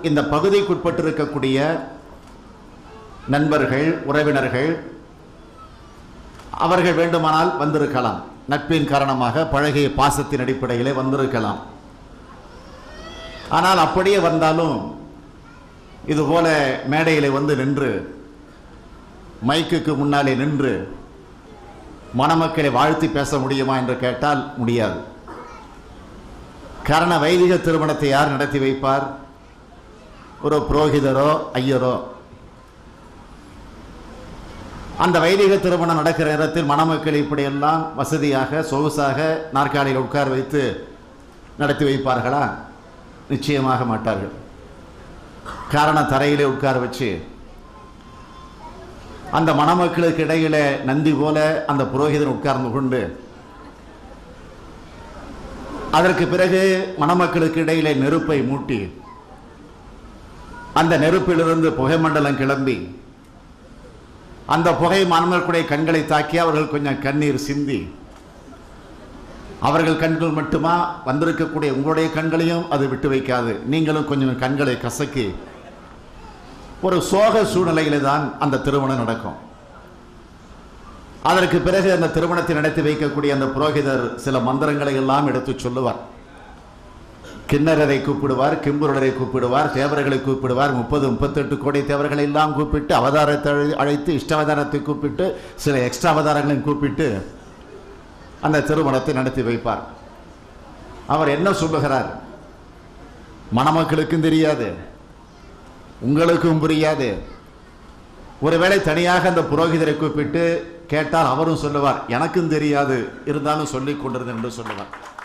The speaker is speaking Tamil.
இந்த பகுதிக்குட்பட்டிருக்கக்கூடிய நண்பர்கள் உறவினர்கள் அவர்கள் வேண்டுமானால் வந்திருக்கலாம் நட்பின் காரணமாக பழகிய பாசத்தின் அடிப்படையிலே வந்திருக்கலாம் ஆனால் அப்படியே வந்தாலும் இதுபோல மேடையிலே வந்து நின்று மைக்குக்கு முன்னாலே நின்று மணமக்களை வாழ்த்தி பேச முடியுமா என்று கேட்டால் முடியாது காரண வைதிக திருமணத்தை யார் நடத்தி வைப்பார் ஒரு புரோகிதரோ ஐயரோ அந்த வைதிக திருமணம் நடக்கிற நேரத்தில் மணமக்கள் இப்படியெல்லாம் வசதியாக சொகுசாக நாற்காலியில் உட்கார வைத்து நடத்தி வைப்பார்களா நிச்சயமாக மாட்டார்கள் காரணம் தரையிலே உட்கார வச்சு அந்த மணமக்களுக்கு இடையில நந்தி போல அந்த புரோகிதன் உட்கார்ந்து கொண்டு அதற்கு பிறகு மணமக்களுக்கு இடையிலே நெருப்பை மூட்டி அந்த நெருப்பிலிருந்து புகை மண்டலம் கிளம்பி அந்த புகை மணமக்களுடைய கண்களை தாக்கி அவர்கள் கொஞ்சம் கண்ணீர் சிந்தி அவர்கள் கண்கள் மட்டுமா வந்திருக்கக்கூடிய உங்களுடைய கண்களையும் அது விட்டு வைக்காது நீங்களும் கொஞ்சம் கண்களை கசக்கி ஒரு சோக சூழ்நிலையில தான் அந்த திருமணம் நடக்கும் அதற்கு பிறகு அந்த திருமணத்தை நடத்தி வைக்கக்கூடிய அந்த புரோகிதர் சில மந்திரங்களை எல்லாம் எடுத்து சொல்லுவார் கிண்ணறரை கூப்பிடுவார் கிம்புருடரை கூப்பிடுவார் தேவர்களை கூப்பிடுவார் முப்பது முப்பத்தெட்டு கோடி தேவர்களை எல்லாம் கூப்பிட்டு அவதாரத்தை அழை- அழைத்து இஷ்டாவதாரத்தை கூப்பிட்டு சில எக்ஸ்ட்ரா அவதாரங்களையும் கூப்பிட்டு அந்த திருமணத்தை நடத்தி வைப்பார் அவர் என்ன சொல்லுகிறார் மணமக்களுக்கும் தெரியாது உங்களுக்கும் புரியாது ஒருவேளை தனியாக அந்த புரோகிதரை கூப்பிட்டு கேட்டால் அவரும் சொல்லுவார் எனக்கும் தெரியாது இருந்தாலும் சொல்லிக் கொண்டிருந்தேன் என்று சொல்லுவார்